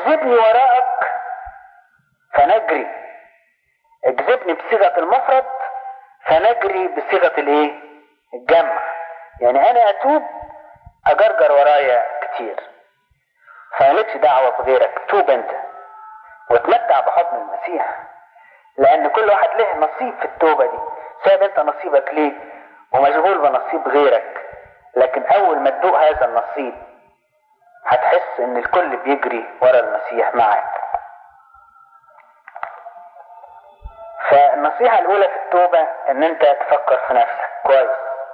اجذبني وراءك فنجري اجذبني بصيغة المفرد فنجري بصيغة الايه الجمع يعني انا اتوب اجرجر ورايا كتير فمالكش دعوة بغيرك توب انت وتمتع بحضن المسيح لان كل واحد له نصيب في التوبة دي ساب انت نصيبك ليه ومشغول بنصيب غيرك لكن اول ما تدوق هذا النصيب هتحس ان الكل بيجري ورا المسيح معك فالنصيحة الاولى في التوبة ان انت تفكر في نفسك كويس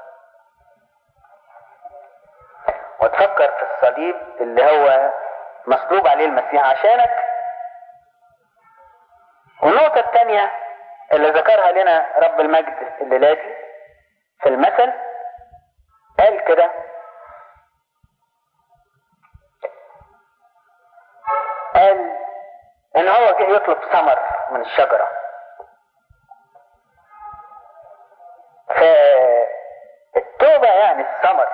وتفكر في الصليب اللي هو مصلوب عليه المسيح عشانك والنقطة الثانية اللي ذكرها لنا رب المجد الليلاتي في المثل قال كده قال ان هو جه يطلب ثمر من الشجرة فالتوبة يعني الثمر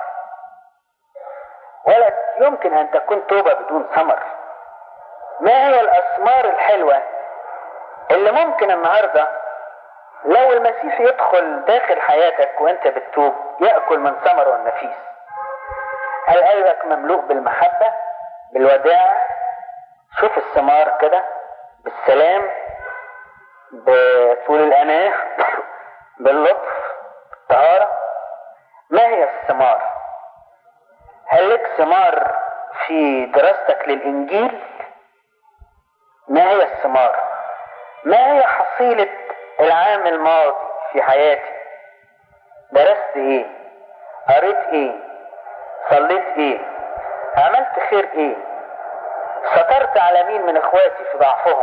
ولا يمكن ان تكون توبة بدون ثمر ما هي الاسمار الحلوة اللي ممكن النهاردة لو المسيح يدخل داخل حياتك وانت بتتوب يأكل من ثمره النفيس هل قلبك مملوء بالمحبة بالوداع شوف الثمار كده بالسلام بطول الأناة باللطف بالطهارة ما هي الثمار هل لك ثمار في دراستك للإنجيل ما هي الثمار ما هي حصيلة العام الماضي في حياتي درست ايه قريت ايه صليت ايه عملت خير ايه سترت على مين من اخواتي في ضعفهم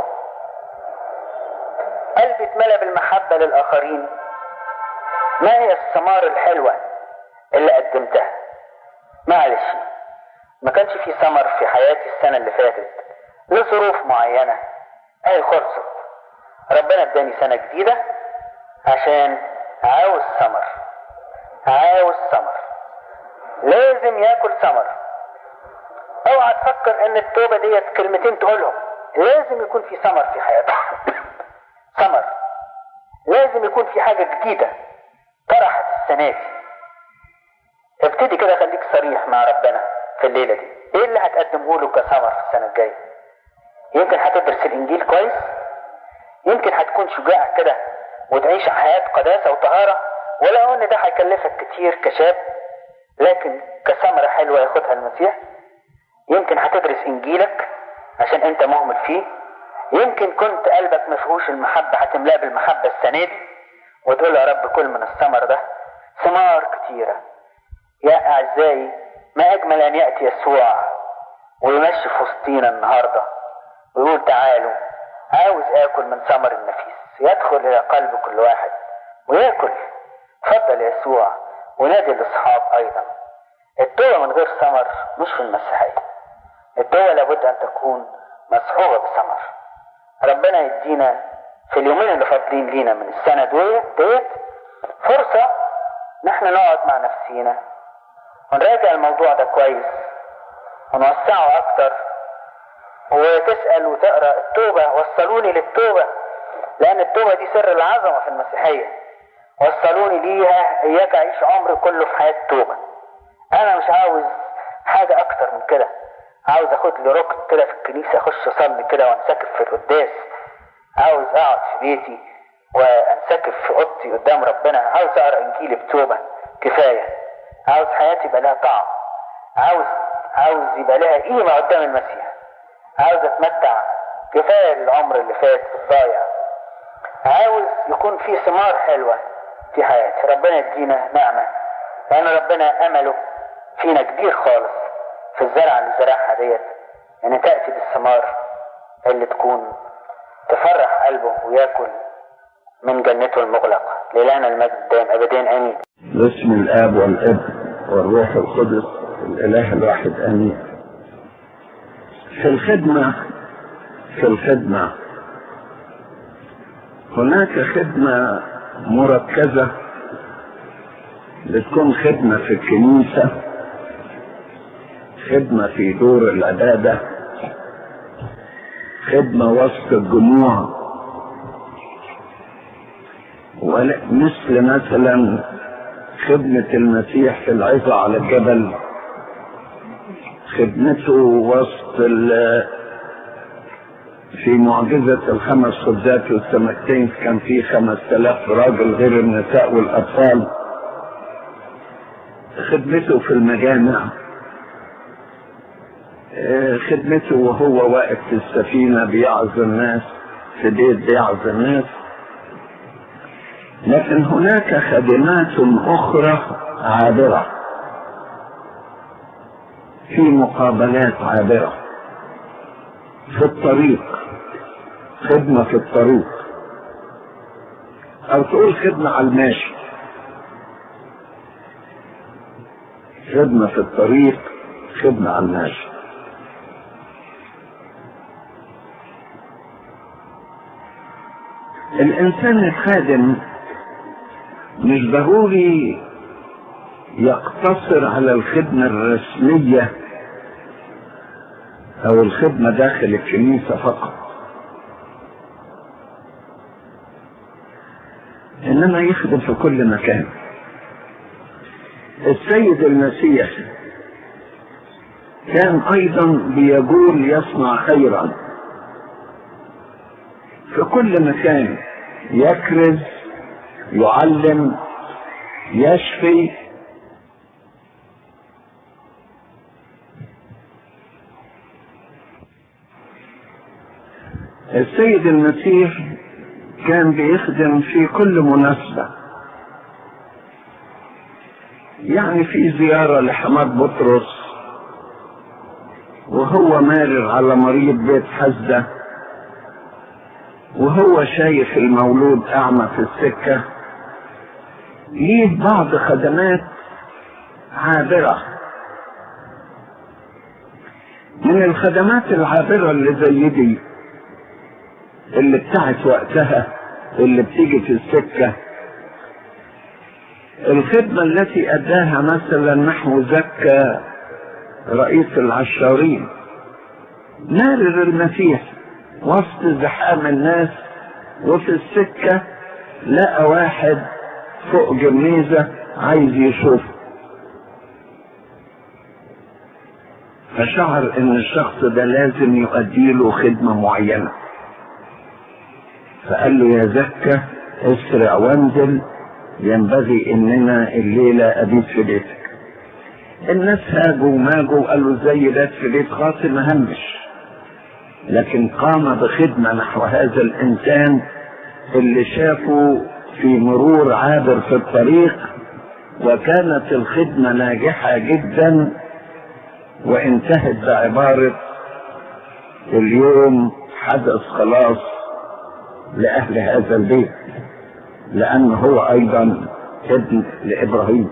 قلبي اتملى بالمحبة للآخرين ما هي الثمار الحلوة اللي قدمتها معلش ما كانش في ثمر في حياتي السنة اللي فاتت لظروف معينة اهي خلصت ربنا اداني سنة جديدة عشان عاوز ثمر عاوز ثمر لازم ياكل ثمر اوعى تفكر ان التوبة ديت كلمتين تقولهم لازم يكون في ثمر في حياتك ثمر لازم يكون في حاجة جديدة طرحت السنة دي ابتدي كده خليك صريح مع ربنا في الليلة دي ايه اللي هتقدمه له كثمر في السنة الجاية يمكن هتدرس الانجيل كويس يمكن هتكون شجاع كده وتعيش حياة قداسة وطهارة ولو ان ده هيكلفك كتير كشاب لكن كثمرة حلوة ياخدها المسيح يمكن هتدرس انجيلك عشان انت مهمل فيه يمكن كنت قلبك مفهوش المحبة هتملاه بالمحبة السنة دي وتقول يا رب كل من الثمر ده ثمار كتيرة يا أعزائي ما أجمل أن يأتي يسوع ويمشي في وسطينا النهارده ويقول تعالوا عاوز آكل من ثمر النفيس يدخل إلى قلب كل واحد وياكل اتفضل يا يسوع ونادي الأصحاب أيضا التوبة من غير ثمر مش في المسيحية التوبة لابد أن تكون مصحوبة بثمر ربنا يدينا في اليومين اللي فاضلين لينا من السنة ديت ديت فرصة نحن نقعد مع نفسينا ونراجع الموضوع ده كويس ونوسعه أكتر وتسأل وتقرأ التوبة وصلوني للتوبة لأن التوبة دي سر العظمة في المسيحية وصلوني ليها إياك أعيش عمري كله في حياة توبة أنا مش عاوز حاجة أكتر من كده عاوز أخد لي ركن كده في الكنيسة أخش أصلي كده وأنسكب في القداس عاوز أقعد في بيتي وأنسكب في أوضتي قدام ربنا عاوز أقرأ إنجيلي بتوبة كفاية عاوز حياتي يبقى لها طعم عاوز عاوز يبقى لها قيمة قدام المسيح عاوز اتمتع كفايه العمر اللي فات الضايع عاوز يكون في ثمار حلوه في حياتي ربنا يدينا نعمه لان ربنا امله فينا كبير خالص في الزرعه اللي زرعها ديت ان تاتي بالثمار اللي تكون تفرح قلبه وياكل من جنته المغلقه لإلهنا المجد دائم ابدين امين باسم الاب والابن والروح القدس الاله الواحد امين في الخدمة في الخدمة هناك خدمة مركزة بتكون خدمة في الكنيسة خدمة في دور العبادة خدمة وسط الجموع ولا مثل مثلا خدمة المسيح في العظة على الجبل خدمته وسط في معجزة الخمس خبزات والسمكتين كان في خمس تلاف راجل غير النساء والأطفال خدمته في المجامع خدمته وهو واقف في السفينة بيعظ الناس في بيت بيعظ الناس لكن هناك خدمات أخرى عابرة في مقابلات عابرة في الطريق خدمة في الطريق أو تقول خدمة على الماشي خدمة في الطريق خدمة على الماشي الإنسان الخادم مش ضروري يقتصر على الخدمة الرسمية أو الخدمة داخل الكنيسة فقط إنما يخدم في كل مكان السيد المسيح كان أيضا بيقول يصنع خيرا في كل مكان يكرز يعلم يشفي السيد المسيح كان بيخدم في كل مناسبة يعني في زيارة لحماد بطرس وهو مارر على مريض بيت حزة وهو شايف المولود أعمى في السكة ليه بعض خدمات عابرة من الخدمات العابرة اللي زي دي اللي بتاعت وقتها اللي بتيجي في السكة الخدمة التي أداها مثلا نحو زكى رئيس العشارين مارر المسيح وسط زحام الناس وفي السكة لقى واحد فوق جميزة عايز يشوفه فشعر ان الشخص ده لازم يؤدي له خدمة معينة فقال له يا زكة اسرع وانزل ينبغي اننا الليلة ابيت في بيتك الناس هاجوا وماجوا قالوا ازاي بات في بيت خاص ما همش لكن قام بخدمة نحو هذا الانسان اللي شافه في مرور عابر في الطريق وكانت الخدمة ناجحة جدا وانتهت بعبارة اليوم حدث خلاص لأهل هذا البيت لأنه هو أيضا ابن لإبراهيم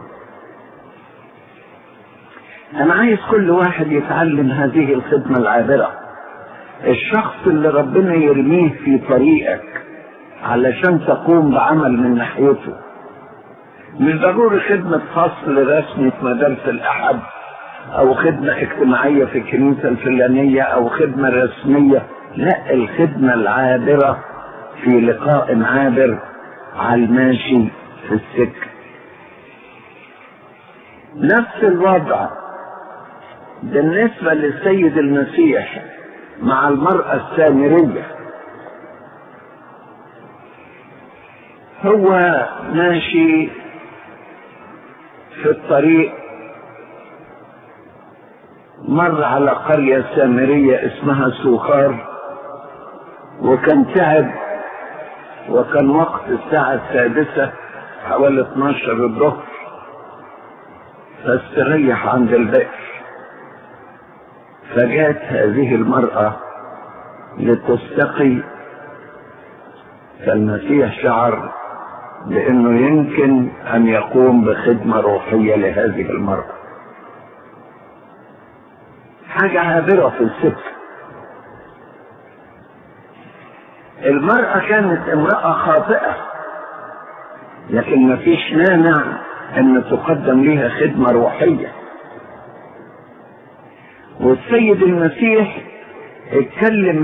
أنا عايز كل واحد يتعلم هذه الخدمة العابرة الشخص اللي ربنا يرميه في طريقك علشان تقوم بعمل من ناحيته مش ضروري خدمة فصل رسمي في مدارس الأحد أو خدمة اجتماعية في الكنيسة الفلانية أو خدمة رسمية لا الخدمة العابرة في لقاء عابر على الماشي في السكة نفس الوضع بالنسبة للسيد المسيح مع المرأة السامرية هو ماشي في الطريق مر على قرية سامرية اسمها سوخار وكان تعب وكان وقت الساعة السادسة حوالي 12 الظهر فاستريح عند البئر فجاءت هذه المرأة لتستقي فالمسيح شعر بأنه يمكن أن يقوم بخدمة روحية لهذه المرأة حاجة عابرة في السكة المرأة كانت امرأة خاطئة لكن ما فيش مانع ان تقدم لها خدمة روحية والسيد المسيح اتكلم